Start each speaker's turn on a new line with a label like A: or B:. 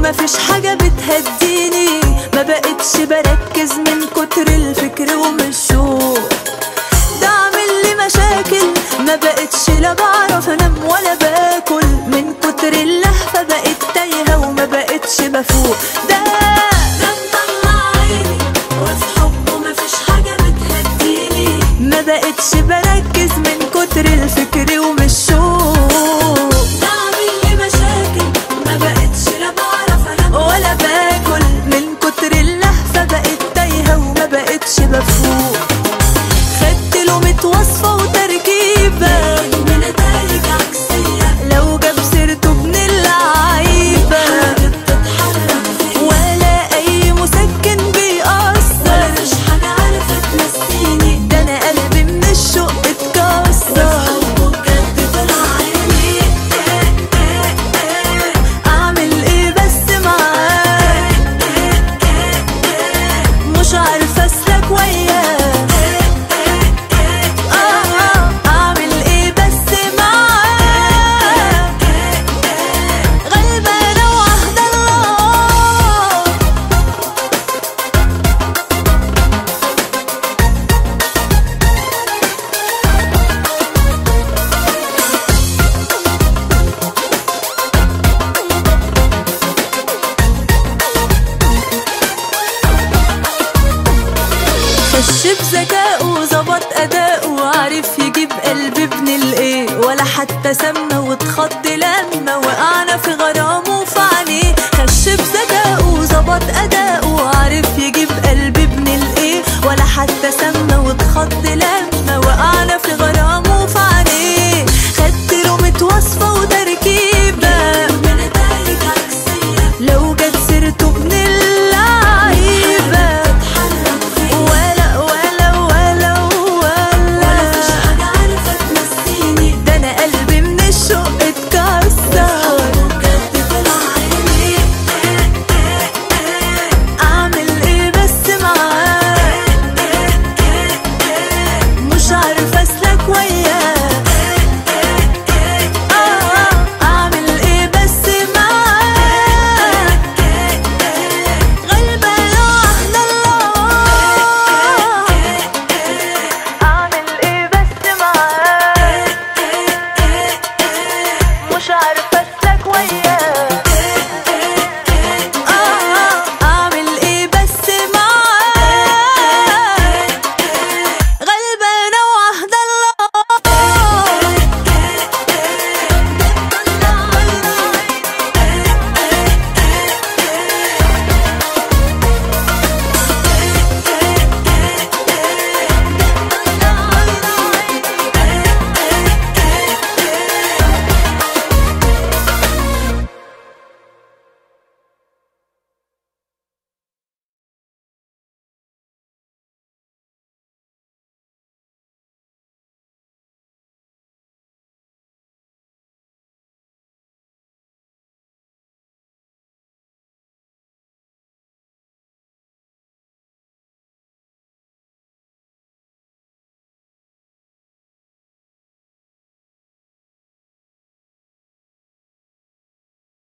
A: مفيش حاجة بتهديني ما بقتش بركز من كتر الفكر ومشوق ده عامل لي مشاكل ما بقتش لا بعرف انام ولا باكل من كتر اللهفة بقيت تايهة وما بقتش بفوق ده
B: ده مطلع عيني وفي حبه مفيش حاجة بتهديني
A: ما بقتش بركز من كتر الفكر ومشوق
B: ده عامل لي مشاكل ما بقتش لا بعرف انام
A: ولا باكل من كتر اللهفة بقيت تايهة وما بقتش بفوق خدت له ميت وصفة وتركيبة
B: بنتائج عكسية
A: لو جاب سيرته ابن اللعيبة
B: بتتحرك فيا
A: ولا أي مسكن بيأثر
B: مفيش حاجة عرفت تنسيني
A: ده أنا قلبي من الشوق اتكسر
B: حبه بجد طلع عيني
A: أعمل إيه بس معاه مش عارفة أسلك وياه آه، أعمل إيه بس معاه غلبانة وحدة الله خش بذكائه ظبط أداؤه عارف يجيب قلب ابن الايه ولا حتى سمى واتخض لما وقعنا في غرامه في عينيه خش بذكائه ظبط أداؤه عارف يجيب قلب ابن الايه ولا حتى سمى واتخض لما وقعنا في غرامه في عينيه خدت له ميت وصفة وتركيبة
B: بنتائج عكسية
A: لو جت سيرته ابن اللعيبة
B: بتتحرك فيا
A: ولا ولا ولا ولا
B: مفيش حاجة عرفت تنسيني
A: ده انا قلبي من الشوق اتكسر
B: بجد طلع عيني
A: اعمل ايه بس معاه مش عارفه اسلك وياه آه، اعمل ايه بس معاه غلبانه وحده الله اعمل ايه بس معاه مش عارفه